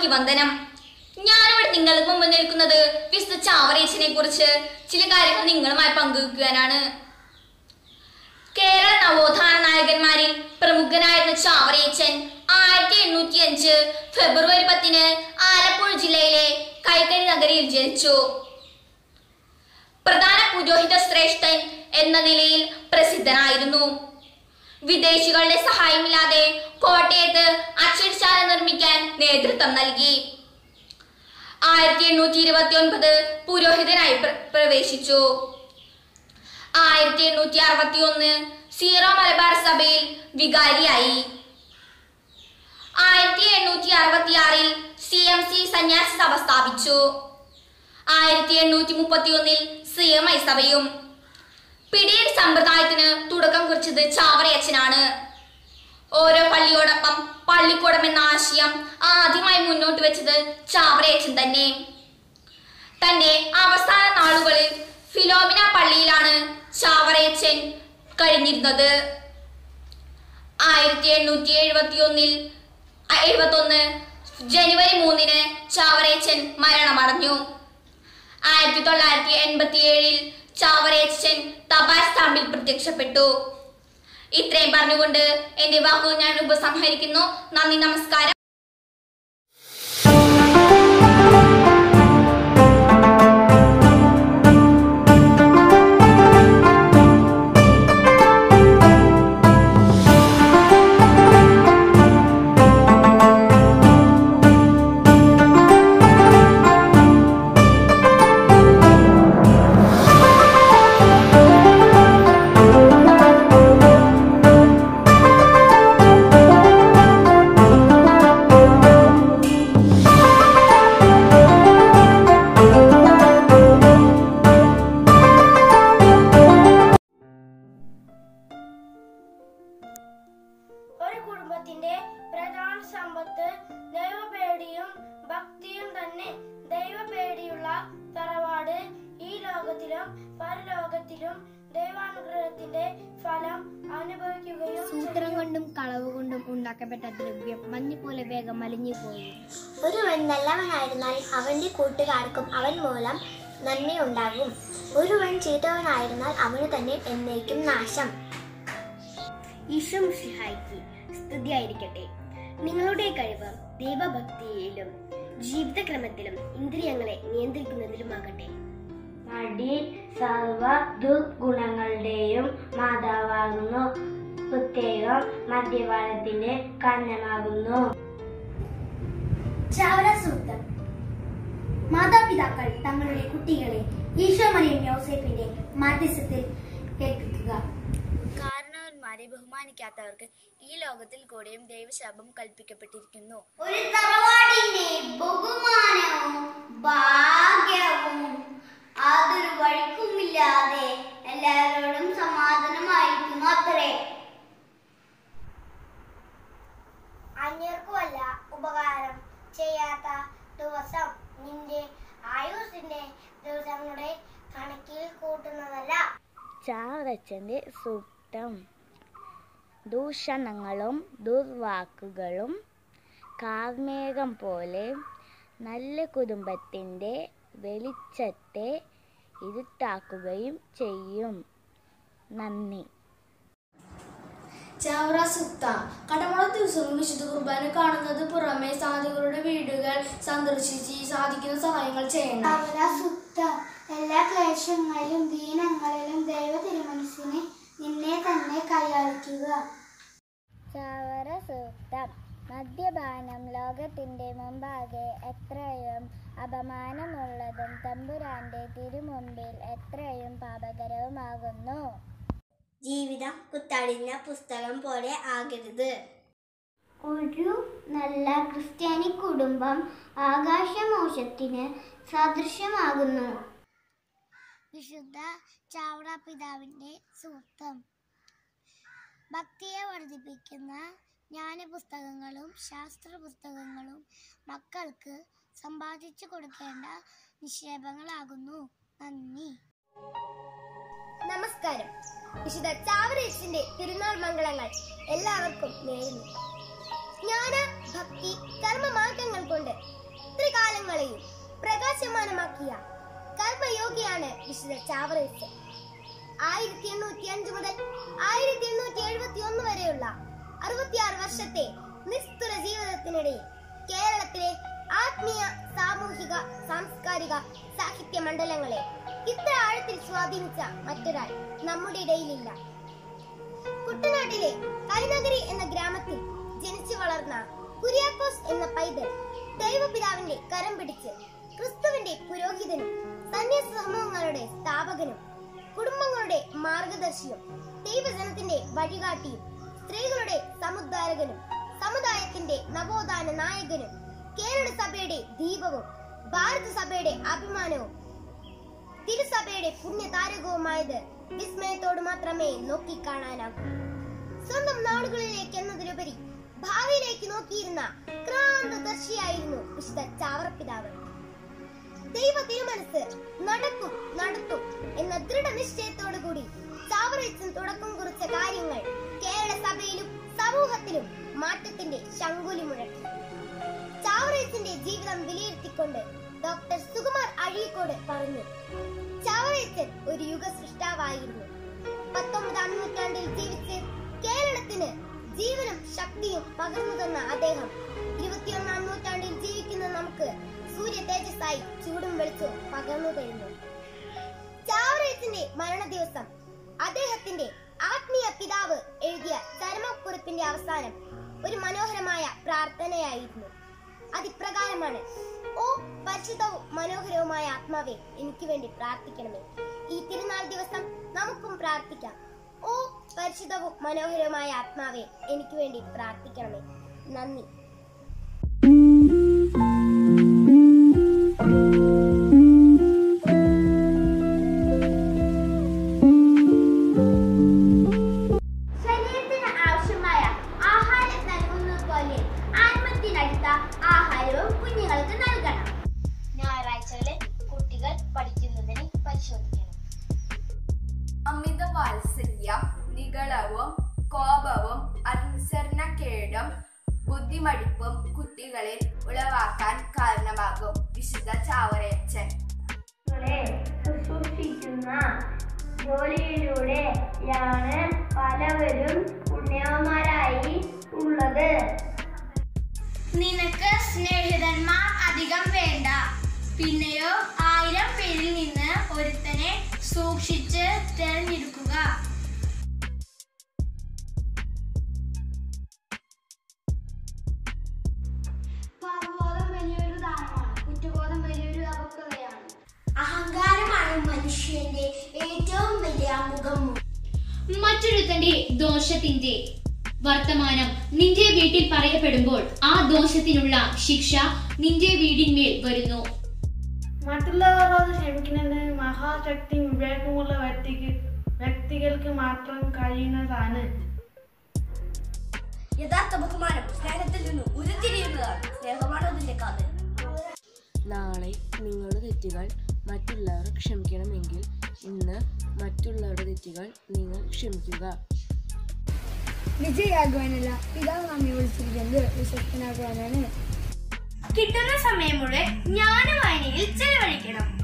ചാവറയ്ക്ക് വന്ദനം ഞാനിവിടെ നിങ്ങൾക്ക് മുമ്പ് നിൽക്കുന്നത് വിശുദ്ധ ചാവറേച്ചിനെ കുറിച്ച് ചില കാര്യങ്ങൾ നിങ്ങളുമായി പങ്കുവെക്കുവാനാണ് കേരള നവോത്ഥാന നായകന്മാരിൽ പ്രമുഖനായിരുന്ന ചാവറേച്ചൻ ആയിരത്തി എണ്ണൂറ്റി അഞ്ച് ഫെബ്രുവരി പത്തിന് ആലപ്പുഴ ജില്ലയിലെ കൈക്കരി നഗരിയിൽ ജനിച്ചു പ്രധാന പുരോഹിത ശ്രേഷ്ഠൻ എന്ന നിലയിൽ പ്രസിദ്ധനായിരുന്നു വിദേശികളുടെ സഹായമില്ലാതെ കോട്ടയത്ത് അച്ചടിശാല നിർമ്മിക്കാൻ നേതൃത്വം നൽകി ആയിരത്തി എണ്ണൂറ്റി ഇരുപത്തി ഒൻപത് പുരോഹിതനായി പ്ര- പ്രവേശിച്ചു ആയിരത്തി എണ്ണൂറ്റി അറുപത്തി ഒന്ന് സീറോ മലബാർ സഭയിൽ വികാരിയായി ആയിരത്തി എണ്ണൂറ്റി അറുപത്തി ആറിൽ സി എം സി സന്യാസ സഭ സ്ഥാപിച്ചു ആയിരത്തി എണ്ണൂറ്റി മുപ്പത്തി ഒന്നിൽ സി എം ഐ സഭയും പിടിയൻ സമ്പ്രദായത്തിന് തുടക്കം കുറിച്ചത് ചാവറയച്ചനാണ് ഓരോ പള്ളിയോടൊപ്പം പള്ളിക്കൂടം എന്ന ആശയം ആദ്യമായി മുന്നോട്ട് വെച്ചത് ചാവറയച്ചൻ തന്നെ തന്റെ അവസാന നാളുകളിൽ ഫിലോമിന പള്ളിയിലാണ് ചാവറയച്ചൻ കഴിഞ്ഞിരുന്നത് ആയിരത്തി എണ്ണൂറ്റി എഴുപത്തി ഒന്നിൽ എഴുപത്തി ഒന്ന് ജനുവരി മൂന്നിന് ചാവറേച്ചൻ മരണമടഞ്ഞു ആയിരത്തി തൊള്ളായിരത്തി എൺപത്തി ഏഴിൽ ചാവറേച്ചൻ തപാൽ സ്റ്റാമ്പിൽ പ്രത്യക്ഷപ്പെട്ടു ഇത്രയും പറഞ്ഞുകൊണ്ട് എന്റെ വാക്കുകൾ ഞാൻ ഉപസംഹരിക്കുന്നു നന്ദി നമസ്കാരം ഒരു കുടുംബത്തിന്റെ പ്രധാന സമ്പത്ത് ദൈവപേടിയും ഭക്തിയും തന്നെ ദൈവപേടിയുള്ള തറവാട് ഈ ലോകത്തിലും പരലോകത്തിലും ദൈവാനുഗ്രഹത്തിന്റെ ഫലം അനുഭവിക്കുകയും സൂത്രം ചെയ്യും. കൊണ്ടും കളവ് കൊണ്ടും ഉണ്ടാക്കപ്പെട്ട ദ്രവ്യം മഞ്ഞു പോലെ വേഗം മലിഞ്ഞു പോകും ഒരുവൻ നല്ലവനായിരുന്നാൽ അവന്റെ കൂട്ടുകാർക്കും അവൻ മൂലം നന്മയുണ്ടാകും ഒരുവൻ ചീത്തവനായിരുന്നാൽ അവന് തന്നെ എന്നേക്കും നാശം ഈശോ സിഹായിക്ക് സ്തുതിയായിരിക്കട്ടെ നിങ്ങളുടെ കഴിവ് ദൈവഭക്തിയിലും ജീവിതക്രമത്തിലും ഇന്ദ്രിയങ്ങളെ നിയന്ത്രിക്കുന്നതിലുമാകട്ടെ മടി സർവ ദുർഗുണങ്ങളുടെയും മാതാവാകുന്നു പ്രത്യേകം മദ്യപാനത്തിന്റെ കാരണമാകുന്നു ചാവരസൂക്തം മാതാപിതാക്കൾ തങ്ങളുടെ കുട്ടികളെ ഈശോ മറിയം യോസേപ്പിന്റെ മാധ്യസ്ഥത്തിൽ ഏൽപ്പിക്കുക കാരണവന്മാരെ ബഹുമാനിക്കാത്തവർക്ക് ഈ ലോകത്തിൽ കൂടെയും ദൈവശാപം കൽപ്പിക്കപ്പെട്ടിരിക്കുന്നു ഒരു തറവാടിന്റെ ബഹുമാനവും ഭാഗ്യവും അതൊരു വഴിക്കുമില്ലാതെ എല്ലാവരോടും സമാധാനമായിരിക്കും അത്രേ അന്യർക്കുമല്ല ഉപകാരം ചെയ്യാത്ത ദിവസം നിന്റെ ആയുസിന്റെ ദിവസങ്ങളുടെ കണക്കിൽ കൂട്ടുന്നതല്ല ചാവറച്ചന്റെ സൂക്തം ദൂഷണങ്ങളും ദുർവാക്കുകളും കാർമേഘം പോലെ നല്ല കുടുംബത്തിൻ്റെ വെളിച്ചത്തെ ഇരുട്ടാക്കുകയും ചെയ്യും നന്ദി ചാവറ സുക്ത കടമുള ദിവസവും വിശുദ്ധ കുർബാന കാണുന്നത് പുറമെ സാധുക്കളുടെ വീടുകൾ സന്ദർശിച്ച് സാധിക്കുന്ന സഹായങ്ങൾ ചെയ്യണം അവര സുത്ത എല്ലാ ക്ലേശങ്ങളിലും ദീനങ്ങളിലും ദൈവ തിരുമനസ്സിനെ നിന്നെ തന്നെ കൈയാളിക്കുക ചാവറ സൂക്തം മദ്യപാനം ലോകത്തിന്റെ മുമ്പാകെ എത്രയും അപമാനമുള്ളതും തമ്പുരാന്റെ തിരുമുമ്പിൽ എത്രയും പാപകരവുമാകുന്നു ജീവിതം കുത്തടിഞ്ഞ പുസ്തകം പോലെ ആകരുത് ഒരു നല്ല ക്രിസ്ത്യാനി കുടുംബം ആകാശമോശത്തിന് സദൃശ്യമാകുന്നു വിശുദ്ധ ചാവറ പിതാവിൻ്റെ സൂക്തം ഭക്തിയെ വർദ്ധിപ്പിക്കുന്ന ജ്ഞാനപുസ്തകങ്ങളും ശാസ്ത്ര പുസ്തകങ്ങളും മക്കൾക്ക് സമ്പാദിച്ചു കൊടുക്കേണ്ട നിക്ഷേപങ്ങളാകുന്നു നന്ദി നമസ്കാരം വിശുദ്ധ ചാവറേച്ചിന്റെ തിരുനാൾ മംഗളങ്ങൾ എല്ലാവർക്കും നേരുന്നു ജ്ഞാന ഭക്തി കർമ്മമാർഗങ്ങൾ കൊണ്ട് ത്രികാലങ്ങളെയും പ്രകാശമാനമാക്കിയ കർമ്മയോഗിയാണ് വിശുദ്ധ ചാവറേസ് ആയിരത്തി എണ്ണൂറ്റി അഞ്ച് മുതൽ ആയിരത്തി എണ്ണൂറ്റി എഴുപത്തി ഒന്ന് വരെയുള്ള അറുപത്തിയാറ് വർഷത്തെ നിസ്തുല ജീവിതത്തിനിടയിൽ കേരളത്തിലെ ആത്മീയ സാമൂഹിക സാംസ്കാരിക സാഹിത്യ മണ്ഡലങ്ങളെ ഇത്ര ആഴത്തിൽ സ്വാധീനിച്ച മറ്റൊരാൾ നമ്മുടെ ഇടയിലില്ല കുട്ടനാട്ടിലെ കൈനഗരി എന്ന ഗ്രാമത്തിൽ ജനിച്ചു വളർന്ന കുര്യാക്കോസ് എന്ന പൈതൽ ദൈവപിതാവിന്റെ കരം പിടിച്ച് ക്രിസ്തുവിന്റെ പുരോഹിതനും സന്യാസ സമൂഹങ്ങളുടെ സ്ഥാപകനും കുടുംബങ്ങളുടെ മാർഗദർശിയും ദൈവജനത്തിന്റെ വഴികാട്ടിയും സ്ത്രീകളുടെ സമുദ്ധാരകനും സമുദായത്തിന്റെ നവോത്ഥാന നായകനും കേരള സഭയുടെ ദീപവും ഭാരത സഭയുടെ അഭിമാനവും തിരുസഭയുടെ പുണ്യതാരകവുമായത് വിസ്മയത്തോട് മാത്രമേ നോക്കിക്കാണാനാകൂ സ്വന്തം നാളുകളിലേക്ക് എന്നതിലുപരി ഭാവിയിലേക്ക് നോക്കിയിരുന്ന ക്രാന്തദർശിയായിരുന്നു വിശുദ്ധ ചാവറപ്പിതാവ് ദൈവ തിരുമനസ് നടക്കും നടത്തും എന്ന ദൃഢനിശ്ചയത്തോടു കൂടി ചാവറയച്ചൻ തുടക്കം കുറിച്ച കാര്യങ്ങൾ കേരള സഭയിലും സമൂഹത്തിലും മാറ്റത്തിന്റെ ശങ്കുലി മുഴക്കി ചാവറയച്ചന്റെ ജീവിതം വിലയിരുത്തിക്കൊണ്ട് ഡോക്ടർ സുകുമാർ അഴീക്കോട് പറഞ്ഞു ചാവറയച്ചൻ ഒരു യുഗ സൃഷ്ടാവായിരുന്നു പത്തൊമ്പതാം നൂറ്റാണ്ടിൽ ജീവിച്ച് കേരളത്തിന് ജീവനും ശക്തിയും പകർന്നു തന്ന അദ്ദേഹം ഇരുപത്തിയൊന്നാം നൂറ്റാണ്ടിൽ ജീവിക്കുന്ന നമുക്ക് സൂര്യ തേജസ്സായി ചൂടും വെളിച്ചവും പകർന്നു തരുന്നു ചാവറയച്ചന്റെ മരണ ദിവസം അദ്ദേഹത്തിന്റെ ആത്മീയ പിതാവ് എഴുതിയ ചരമക്കുറിപ്പിന്റെ അവസാനം ഒരു മനോഹരമായ പ്രാർത്ഥനയായിരുന്നു അതിപ്രകാരമാണ് ഓ പരിശുദ്ധവും മനോഹരവുമായ ആത്മാവെ എനിക്ക് വേണ്ടി പ്രാർത്ഥിക്കണമേ ഈ തിരുനാൾ ദിവസം നമുക്കും പ്രാർത്ഥിക്കാം ഓ പരിശുദ്ധവും മനോഹരവുമായ ആത്മാവെ എനിക്ക് വേണ്ടി പ്രാർത്ഥിക്കണമേ നന്ദി ശരീരത്തിന് ആവശ്യമായ ആഹാരം നൽകുന്നത് പോലെ ആത്മത്തിനടുത്ത ആഹാരവും കുഞ്ഞുങ്ങൾക്ക് നൽകണം ഞായറാഴ്ചകളിൽ കുട്ടികൾ പഠിക്കുന്നതിന് പരിശോധിക്കണം അമിത വാത്സല്യം നികളവും കോപവും അനുസരണക്കേടും ബുദ്ധിമടിപ്പും കുട്ടികളിൽ ഉളവാക്കാൻ കാരണമാകും വിശുദ്ധ ചാവറയച്ചൻ ശുശ്രൂഷിക്കുന്ന ജോലിയിലൂടെയാണ് പലവരും പുണ്യവന്മാരായി ഉള്ളത് നിനക്ക് സ്നേഹിതന്മാർ അധികം വേണ്ട പിന്നെയോ ആയിരം പേരിൽ നിന്ന് ഒരുത്തനെ സൂക്ഷിച്ച് തിരഞ്ഞെടുക്കുക പാപബോധം വലിയൊരു ദാനമാണ് കുറ്റബോധം വലിയൊരു അപക്വതയാണ് അഹങ്കാരമാണ് മനുഷ്യന്റെ ഏറ്റവും വലിയ മുഖം മറ്റൊരുത്തന്റെ ദോഷത്തിന്റെ വർത്തമാനം നിന്റെ വീട്ടിൽ പറയപ്പെടുമ്പോൾ ആ ദോഷത്തിനുള്ള ശിക്ഷ നിന്റെ വീടിന്മേൽ വരുന്നു മറ്റുള്ളവരോട് ക്ഷമിക്കുന്നത് മഹാശക്തിയും വിവേകമുള്ള വ്യക്തിക്ക് വ്യക്തികൾക്ക് മാത്രം കഴിയുന്നതാണ് യഥാർത്ഥ ബഹുമാനം സ്നേഹത്തിൽ നിന്ന് ഉരുത്തിരിയുന്നതാണ് സ്നേഹമാണ് അതിന്റെ കാതൽ നാളെ നിങ്ങളുടെ തെറ്റുകൾ മറ്റുള്ളവർ ക്ഷമിക്കണമെങ്കിൽ ഇന്ന് മറ്റുള്ളവരുടെ തെറ്റുകൾ നിങ്ങൾ ക്ഷമിക്കുക വിജയാകുവാനല്ല പിതാവ് നമ്മെ വിളിച്ചിരിക്കുന്നത് വിശ്വസ്തനാകുവാനാണ് കിട്ടുന്ന സമയം മുഴുവൻ ജ്ഞാനവായനയിൽ ചെലവഴിക്കണം